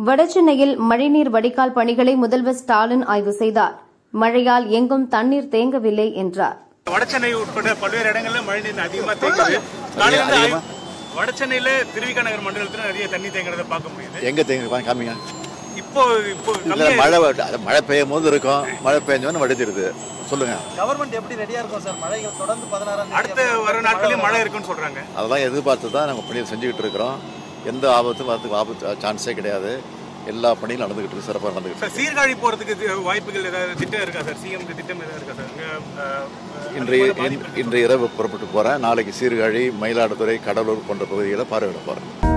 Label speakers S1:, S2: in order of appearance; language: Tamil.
S1: வடசென்னையில் மழைநீர் வடிகால் பணிகளை முதல்வர் ஸ்டாலின் ஆய்வு செய்தார் மழையால் எங்கும் தண்ணீர் தேங்கவில்லை என்றார்
S2: வடசென்னை உட்பட பல்வேறு இடங்கள்ல மழைநீர் அதிகமா தேங்குது காலையில இருந்து ஆய்வு- வடசென்னையில திருவிக நகர் மண்டலத்துல நிறைய தண்ணி தேங்குறத பார்க்க முடியுது
S3: எங்கே தேங்க காமிங்க
S2: இப்போ இப்போ
S3: இல்லை
S2: கம்மியா
S3: மழை வ- அது மழை பெய்யும் போது இருக்கும் மழை பெஞ்சோன்னு வடிச்சிருது சொல்லுங்க
S4: கவர்மெண்ட் எப்படி ரெடியா இருக்கும் சார் மழைகள் தொடர்ந்து பதினாறாம் தேதி
S2: அடுத்த வர நாட்கள்லயும் மழை இருக்குன்னு சொல்றாங்க
S3: அதெல்லாம் எதிர்பார்த்து தான் நாங்கள் பணியை செஞ்சுக்கிட்டு இருக்கிறோம் எந்த ஆபத்தும் வரதுக்கு ஆபத்து சான்ஸே கிடையாது எல்லா பணியும் நடந்துகிட்டு இருக்கு சிறப்பாக நடந்துகிட்டு
S2: சார் சீர்காழி போறதுக்கு தி- வாய்ப்புகள் ஏதாவது திட்டம் இருக்கா சார் சிஎம் திட்டம் ஏதாவது இருக்கா சார் அங்க, அஹ்,
S3: இருக்கு இன்றைய
S2: அது போல
S3: இன்- இன்று இரவு புறப்பட்டு போகிறேன் நாளைக்கு சீர்காழி மயிலாடுதுறை கடலூர் போன்ற பகுதிகளை பார்வையிட போகிறேன்